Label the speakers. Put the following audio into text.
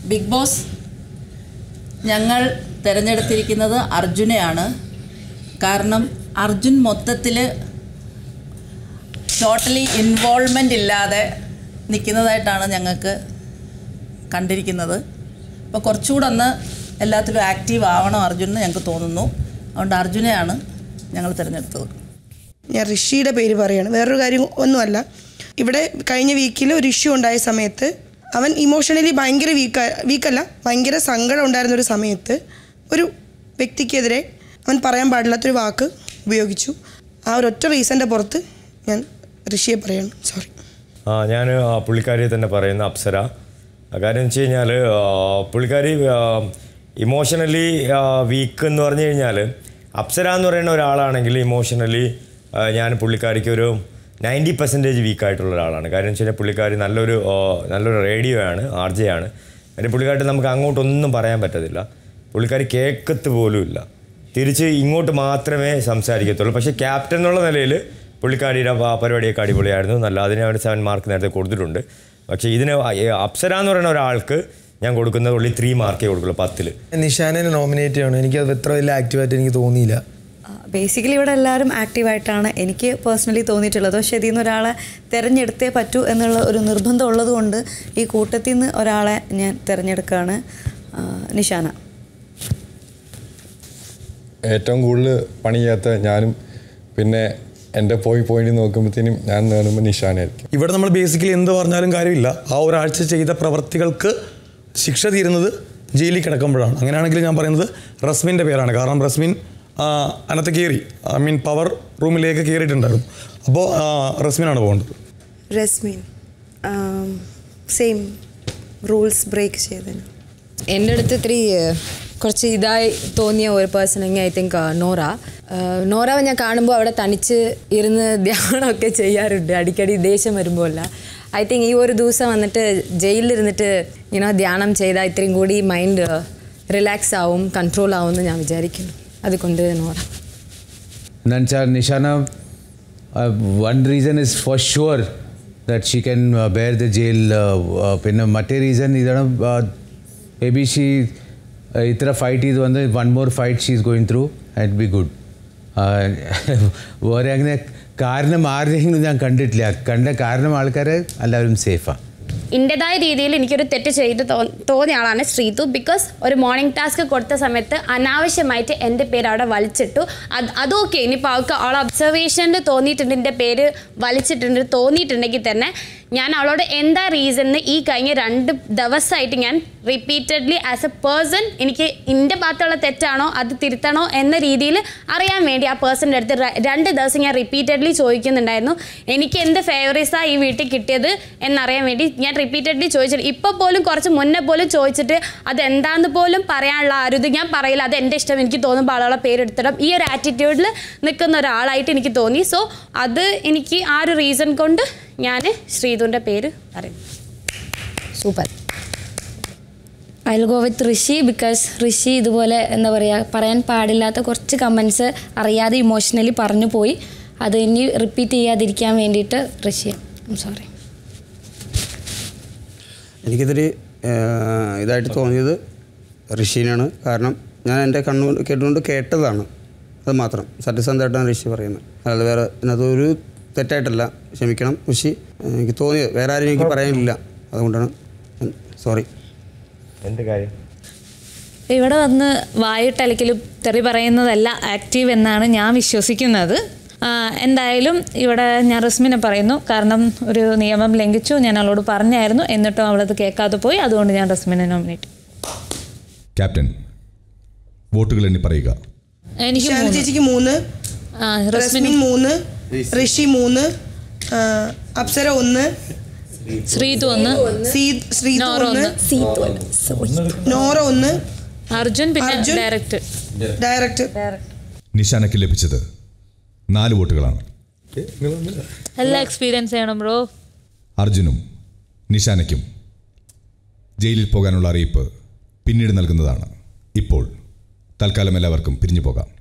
Speaker 1: Big boss ഞങ്ങൾ തിരഞ്ഞെടുത്തിരിക്കുന്നത് അർജുനെയാണ് കാരണം അർജുൻ മൊത്തത്തിൽ ടോട്ടലി ഇൻവോൾവ്മെൻ്റ് ഇല്ലാതെ നിൽക്കുന്നതായിട്ടാണ് ഞങ്ങൾക്ക് കണ്ടിരിക്കുന്നത് അപ്പോൾ കുറച്ചുകൂടെ ഒന്ന് എല്ലാത്തിലും ആക്റ്റീവ് ആവണം അർജുൻ എന്ന് ഞങ്ങൾക്ക് തോന്നുന്നു അതുകൊണ്ട് അർജുനെയാണ് ഞങ്ങൾ തിരഞ്ഞെടുത്തത്
Speaker 2: ഞാൻ ഋഷിയുടെ പേര് പറയാണ് വേറൊരു കാര്യം ഒന്നുമല്ല ഇവിടെ കഴിഞ്ഞ വീക്കിൽ ഒരു ഇഷ്യൂ ഉണ്ടായ സമയത്ത് അവൻ ഇമോഷണലി ഭയങ്കര വീക്ക വീക്കല്ല ഭയങ്കര സങ്കടം ഉണ്ടായിരുന്ന ഒരു സമയത്ത് ഒരു വ്യക്തിക്കെതിരെ അവൻ പറയാൻ പാടില്ലാത്തൊരു വാക്ക് ഉപയോഗിച്ചു ആ ഒരൊറ്റ റീസൻ്റെ പുറത്ത് ഞാൻ ഋഷിയെ പറയാണ് സോറി
Speaker 3: ആ ഞാൻ പുള്ളിക്കാരിയെ തന്നെ പറയുന്ന അപ്സര ആ, കാര്യം വെച്ച് കഴിഞ്ഞാൽ പുള്ളിക്കാരി ഇമോഷണലി വീക്ക് എന്ന് പറഞ്ഞു കഴിഞ്ഞാൽ അപ്സര എന്ന് പറയുന്ന ഒരാളാണെങ്കിൽ ഇമോഷണലി ഞാൻ പുള്ളിക്കാരിക്ക് ഒരു നയൻറ്റി പെർസെൻറ്റേജ് വീക്കായിട്ടുള്ള ഒരാളാണ് കാര്യം വെച്ച് കഴിഞ്ഞാൽ പുള്ളിക്കാരി നല്ലൊരു ആ, നല്ലൊരു റേഡിയോ ആണ് ആർ ജെ ആണ് കാര്യം പുള്ളിക്കാരിട്ട് നമുക്ക് അങ്ങോട്ടൊന്നും പറയാൻ പറ്റത്തില്ല പുള്ളിക്കാരി കേൾക്കത്ത് പോലും ഇല്ല തിരിച്ച് ഇങ്ങോട്ട് മാത്രമേ സംസാരിക്കത്തുള്ളൂ പക്ഷേ ക്യാപ്റ്റൻ എന്നുള്ള നിലയിൽ പുള്ളിക്കാരിയുടെ ആ പരിപാടിയൊക്കെ അടിപൊളിയായിരുന്നു നല്ല അതിന് അവർ സെവൻ മാർക്ക് നേരത്തെ കൊടുത്തിട്ടുണ്ട് പക്ഷേ ഇതിന് ഏ- അപ്സര എന്ന് പറയുന്ന ഒരാൾക്ക് ഞാൻ കൊടുക്കുന്നത് ഉള്ളി ത്രീ മാർക്കേ കൊടുക്കുള്ളൂ പത്തിൽ
Speaker 4: നിഷാനെ നോമിനേറ്റ് ചെയ്യണം എനിക്കത് എത്ര വലിയ ആക്റ്റീവായിട്ട് എനിക്ക് തോന്നിയില്ല
Speaker 5: ബേസിക്കലി ഇവിടെ എല്ലാവരും ആക്റ്റീവായിട്ടാണ് എനിക്ക് പേഴ്സണലി തോന്നിയിട്ടുള്ളത് പക്ഷേ ഇതിൽ നിന്ന് ഒരാളെ തിരഞ്ഞെടുത്തേ പറ്റൂ എന്നുള്ള ഒരു നിർബന്ധം ഉള്ളത് കൊണ്ട് ഈ കൂട്ടത്തിൽ നിന്ന് ഒരാളെ ഞാൻ തിരഞ്ഞെടുക്കുകയാണ് ആ, നിഷാന
Speaker 6: ഏറ്റവും കൂടുതൽ പണി ചെയ്യാത്ത ഞാനും പിന്നെ എൻ്റെ പോയി പോയിന്റ് നോക്കുമ്പോഴത്തേനും ഞാൻ നേടുമ്പോൾ നിഷാനായിരിക്കും
Speaker 4: ഇവിടെ നമ്മൾ ബേസിക്കലി എന്ത് പറഞ്ഞാലും കാര്യമില്ല ആ ഒരാഴ്ച ചെയ്ത പ്രവർത്തികൾക്ക് ശിക്ഷ തീരുന്നത് ജയിലിൽ കിടക്കുമ്പോഴാണ് അങ്ങനെയാണെങ്കിൽ ഞാൻ പറയുന്നത് റസ്മിൻ്റെ പേരാണ് കാരണം റസ്മിൻ ആ, അതിനകത്ത് കയറി ഐ മീൻ പവർ റൂമിലേക്ക് കയറിയിട്ടുണ്ടായിരുന്നു അപ്പോൾ റസ്മിനാണ് പോകേണ്ടത്
Speaker 7: റസ്മിൻ സെയിം റൂൾസ് ബ്രേക്ക് ചെയ്തതിന്
Speaker 8: എൻ്റെ അടുത്ത് ഇത്തിരി കുറച്ച് ഇതായി തോന്നിയ ഒരു പേഴ്സൺ എങ്കിൽ ഐ തിങ്ക് നോറ ആഹ് നോറ ഞാൻ കാണുമ്പോൾ അവിടെ തനിച്ച് ഇരുന്ന് ധ്യാനമൊക്കെ ചെയ്യാറുണ്ട് അടിക്കടി ദേഷ്യം വരുമ്പോഴല്ല ഐ തിങ്ക് ഈ ഒരു ദിവസം വന്നിട്ട് ജയിലിലിരുന്നിട്ട് ഇങ്ങനെ ധ്യാനം ചെയ്താൽ ഇത്രയും കൂടി മൈൻഡ് റിലാക്സ് ആവും കൺട്രോൾ ആവും എന്ന് ഞാൻ വിചാരിക്കുന്നു അതുകൊണ്ട് Nora
Speaker 9: Nancha Nishana, uh, one reason is for sure that she can uh, bear the jail. Uh, uh, പിന്നെ മറ്റേ റീസൺ ഇതാണ് മേ ബി ഷീ ഇത്ര ഫൈറ്റ് ചെയ്ത് വന്ന് one more fight she is going through and be good വേറെ അങ്ങനെ കാരണം ആരുടെയെങ്കിലും ഞാൻ കണ്ടിട്ടില്ല കണ്ട കാരണം ആൾക്കാർ എല്ലാവരും സേഫാണ്
Speaker 10: എൻ്റെതായ രീതിയിൽ എനിക്കൊരു തെറ്റ് ചെയ്ത് തോ- തോന്നിയ ആളാണ് ശ്രീതു ബിക്കോസ് ഒരു മോർണിംഗ് ടാസ്ക് കൊടുത്ത സമയത്ത് അനാവശ്യമായിട്ട് എൻ്റെ പേര് അവിടെ വലിച്ചിട്ടു അത് അതൊക്കെ ഇനിയിപ്പോൾ അവൾക്ക് അവളെ ഒബ്സർവേഷനിൽ തോന്നിയിട്ടുണ്ട് എൻ്റെ പേര് വലിച്ചിട്ടുണ്ട് തോന്നിയിട്ടുണ്ടെങ്കിൽ തന്നെ ഞാൻ അവളോട് എന്താ റീസൺ ഈ കഴിഞ്ഞ രണ്ട് ദിവസമായിട്ട് ഞാൻ റിപ്പീറ്റഡ്ലി ആസ് എ പേഴ്സൺ എനിക്ക് എൻ്റെ ഭാഗത്തുള്ള തെറ്റാണോ അത് തിരുത്തണോ എന്ന രീതിയിൽ അറിയാൻ വേണ്ടി ആ പേഴ്സൻ്റെ അടുത്ത് ര- രണ്ട് ദിവസം ഞാൻ റിപ്പീറ്റഡ്ലി ചോദിക്കുന്നുണ്ടായിരുന്നു എനിക്ക് എന്ത് ഫേവറീസാണ് ഈ വീട്ടിൽ കിട്ടിയത് എന്നറിയാൻ വേണ്ടി ഞാൻ റിപ്പീറ്റഡ്ലി ചോദിച്ചിട്ട് ഇപ്പോൾ പോലും കുറച്ച് മുന്നേ പോലും ചോദിച്ചിട്ട് അതെന്താന്ന് പോലും പറയാനുള്ള ആരും ഞാൻ പറയില്ല അത് എൻ്റെ ഇഷ്ടം എനിക്ക് തോന്നുമ്പോൾ ആളുകളെ പേരെടുത്തിടും ഈ ഒരു ആറ്റിറ്റ്യൂഡിൽ നിൽക്കുന്ന ഒരാളായിട്ട് എനിക്ക് തോന്നി സോ അത് എനിക്ക് ആ ഒരു റീസൺ കൊണ്ട് ഞാൻ ശ്രീധുവിൻ്റെ പേര് പറയും
Speaker 11: super I go with Rishi because Rishi ഇതുപോലെ എന്താ പറയുക പറയാൻ പാടില്ലാത്ത കുറച്ച് കമൻസ് അറിയാതെ ഇമോഷണലി പറഞ്ഞു പോയി അത് ഇനി റിപ്പീറ്റ് ചെയ്യാതിരിക്കാൻ വേണ്ടിയിട്ട് ഋഷി സോറി
Speaker 12: എനിക്കിതൊരു ഏഹ്, ഇതായിട്ട് തോന്നിയത് ഋഷീനാണ് കാരണം ഞാൻ എൻ്റെ കണ്ണുകൊണ്ട് കേട്ടുകൊണ്ട് കേട്ടതാണ് അത് മാത്രം സത്യസന്ധമായിട്ടാണ് ഋഷി പറയുന്നത് അല്ലാതെ വേറെ അതിനകത്തൊരു തെറ്റായിട്ടല്ല ക്ഷമിക്കണം ഋഷി ഏഹ്, എനിക്ക് തോന്നിയത് വേറെ ആരും എനിക്ക് പറയാനില്ല അതുകൊണ്ടാണ് സോറി
Speaker 3: എന്ത് കാര്യം
Speaker 13: ഇവിടെ വന്ന് വായിട്ടലക്കിലും തെറി പറയുന്നതല്ല ആക്റ്റീവ് എന്നാണ് ഞാൻ വിശ്വസിക്കുന്നത് ആ, എന്തായാലും ഇവിടെ ഞാൻ റസ്മിനെ പറയുന്നു കാരണം ഒരു നിയമം ലംഘിച്ചു ഞാൻ അവളോട് പറഞ്ഞായിരുന്നു എന്നിട്ടും അവളത് കേൾക്കാതെ പോയി അതുകൊണ്ട് ഞാൻ റസ്മിനെ നോമിനേറ്റ്
Speaker 14: ക്യാപ്റ്റൻ വോട്ടുകൾ എണ്ണി പറയുക
Speaker 13: എനിക്ക്
Speaker 2: ശാന്തി
Speaker 13: മൂന്ന്.
Speaker 2: ചേച്ചിക്ക് മൂന്ന്
Speaker 13: ആ,
Speaker 2: റസ്മിൻ മൂന്ന് ഋഷി മൂന്ന് ആ, അപ്സര ഒന്ന്
Speaker 13: ശ്രീതു ഒന്ന്
Speaker 2: സീ- ശ്രീതു
Speaker 13: നോറ
Speaker 2: ഒന്ന്
Speaker 13: ഒന്ന്
Speaker 2: നോറ ഒന്ന്
Speaker 13: അർജുൻ പിന്നെ
Speaker 2: അർജുൻ.
Speaker 13: ഡയറക്റ്റ്
Speaker 2: ഡയറക്റ്റ്
Speaker 14: നിഷാനയ്ക്ക് ലഭിച്ചത് നാല് വോട്ടുകളാണ്
Speaker 13: എല്ലാ എക്സ്പീരിയൻസ് ചെയ്യണം ബ്രോ
Speaker 14: അർജുനും നിഷാനയ്ക്കും ജയിലിൽ പോകാനുള്ള അറിയിപ്പ് പിന്നീട് നൽകുന്നതാണ് ഇപ്പോൾ തൽക്കാലം എല്ലാവർക്കും പിരിഞ്ഞു പോകാം